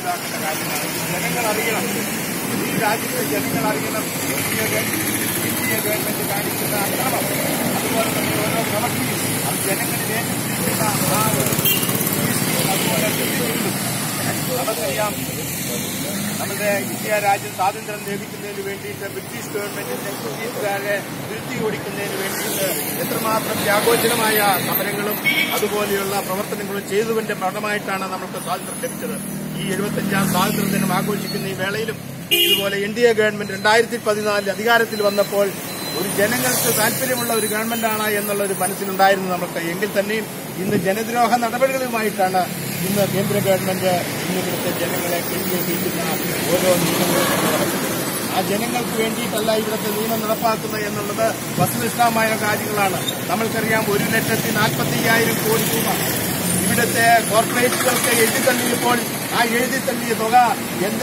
മനസ്സിലാക്കേണ്ട കാര്യമാണ് ഇത് ജനങ്ങൾ അറിയണം ഈ രാജ്യത്തെ ജനങ്ങൾ അറിയണം ഇന്ത്യ ഗവൺമെന്റ് ഇന്ത്യ ഗവൺമെന്റ് കാണിക്കുന്ന അക്രമം അതുപോലെ തന്നെ ഓരോ പ്രവൃത്തിയും അത് ജനങ്ങളിൽ ഏറ്റെടുത്തിരിക്കുന്ന ആ ഒരു ഭീഷണി അതുപോലെ വെല്ലുവിളികളും നമുക്കറിയാം നമ്മുടെ ഇന്ത്യ രാജ്യം സ്വാതന്ത്ര്യം ലഭിക്കുന്നതിന് വേണ്ടിയിട്ട് ബ്രിട്ടീഷ് ഗവൺമെന്റിന്റെ ബ്രിട്ടീഷുകാരെ തിരുത്തി ഓടിക്കുന്നതിന് വേണ്ടിയിട്ട് എത്രമാത്രം വ്യാഗോചരമായ സമരങ്ങളും അതുപോലെയുള്ള പ്രവർത്തനങ്ങളും ചെയ്തതിന്റെ ഫലമായിട്ടാണ് നമുക്ക് സ്വാതന്ത്ര്യം ലഭിച്ചത് ഈ എഴുപത്തഞ്ചാം സ്വാതന്ത്ര്യ ദിനം ആഘോഷിക്കുന്ന ഈ വേളയിലും ഇതുപോലെ എൻ ഡി എ ഗവൺമെന്റ് രണ്ടായിരത്തി പതിനാലിൽ അധികാരത്തിൽ വന്നപ്പോൾ ഒരു ജനങ്ങൾക്ക് താല്പര്യമുള്ള ഒരു ഗവൺമെന്റാണ് എന്നുള്ള ഒരു മനസ്സിലുണ്ടായിരുന്നു നമുക്ക് എങ്കിൽ തന്നെയും ഇന്ന് ജനദ്രോഹ നടപടികളുമായിട്ടാണ് ഇന്ന് കേന്ദ്ര ഗവൺമെന്റ് ഇന്ന് ഇവിടുത്തെ ജനങ്ങളെ പിന്തുണയ്ക്കുന്ന ഓരോ നിയമങ്ങളും നടക്കുന്നത്. ആ ജനങ്ങൾക്ക് വേണ്ടിയിട്ടല്ല ഇവിടുത്തെ നിയമം നടപ്പാക്കുന്നത് എന്നുള്ളത് വസ്തുനിഷ്ഠമായ കാര്യങ്ങളാണ് നമ്മൾക്കറിയാം ഒരു ലക്ഷത്തി നാൽപ്പത്തി അയ്യായിരം കോടി രൂപ ഇവിടുത്തെ കോർപ്പറേറ്റുകൾക്ക് എഴുതി തള്ളിയപ്പോൾ ആ എഴുതി തള്ളിയ തുക എന്ത്